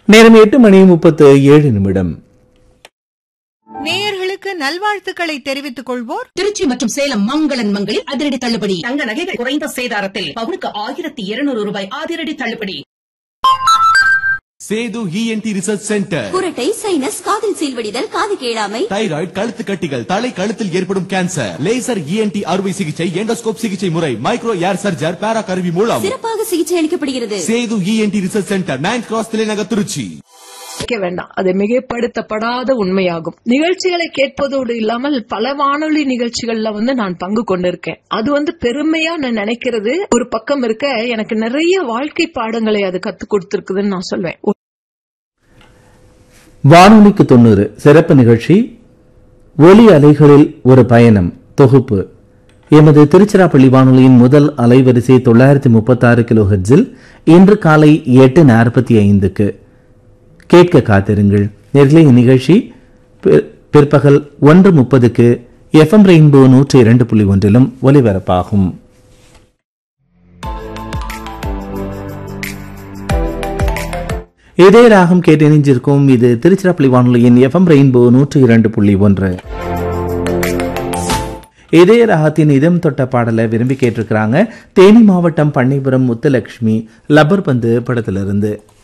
நேரம் எட்டு மணி முப்பத்து ஏழு நிமிடம் நேயர்களுக்கு நல்வாழ்த்துக்களை தெரிவித்துக் கொள்வோர் திருச்சி மற்றும் சேலம் மங்களன் மங்களில் அதிரடி தள்ளுபடி தங்க நகைகள் குறைந்த சேதாரத்தில் பவுனுக்கு ஆயிரத்தி இருநூறு ரூபாய் அதிரடி தள்ளுபடி சேது இஎன்டி ரிசர்ச் சென்டர் குரட்டை சைனஸ் காதில் சீல்வடிதல் காது கேளாமை தைராய்டு கழுத்து கட்டிகள் தலை கழுத்தில் ஏற்படும் கேன்சர் லேசர் இஎன்டி அறுவை சிகிச்சை எண்டோஸ்கோப் சிகிச்சை முறை மைக்ரோ ஏர் சர்ஜர் பேரா கருவி மூலம் சிறப்பாக சிகிச்சை அளிக்கப்படுகிறது Sethu ENT research centre nine cross தலைநகர் திருச்சி கேட்க வேண்டாம் அது மிகைப்படுத்தப்படாத உண்மையாகும் நிகழ்ச்சிகளை கேட்பதோடு இல்லாமல் பல வானொலி நிகழ்ச்சிகள்ல வந்து நான் பங்கு கொண்டிருக்கேன் அது வந்து பெருமையா நான் நினைக்கிறது ஒரு பக்கம் இருக்க எனக்கு நிறைய வாழ்க்கை பாடங்களை அது கத்துக் கொடுத்திருக்குதுன்னு நான் சொல்வேன் வானொலிக்கு தொண்ணூறு சிறப்பு நிகழ்ச்சி ஒலி அலைகளில் ஒரு பயணம் தொகுப்பு எமது திருச்சிராப்பள்ளி வானொலியின் முதல் அலைவரிசை தொள்ளாயிரத்தி முப்பத்தாறு கிலோ ஹெர்ட்ஸில் இன்று காலை எட்டு நாற்பத்தி ஐந்துக்கு கேட்க காத்திருங்கள் நேர்களே இந்நிகழ்ச்சி பி- பிற்பகல் ஒன்று முப்பதுக்கு எஃப்எம் ரெயின்போ நூற்றி இரண்டு புள்ளி ஒன்றிலும் ஒலிபரப்பாகும் இதே ராகம் கேட்டு இணைஞ்சிருக்கும் இது திருச்சிராப்பள்ளி வானொலியின் எஃப்எம் ரெயின்போ நூற்றி இரண்டு புள்ளி ஒன்று இதே ராகத்தின் இதம் தொட்ட பாடலை விரும்பி கேட்டிருக்கிறாங்க தேனி மாவட்டம் பண்ணைபுரம் முத்துலட்சுமி லப்பர் பந்து படத்திலிருந்து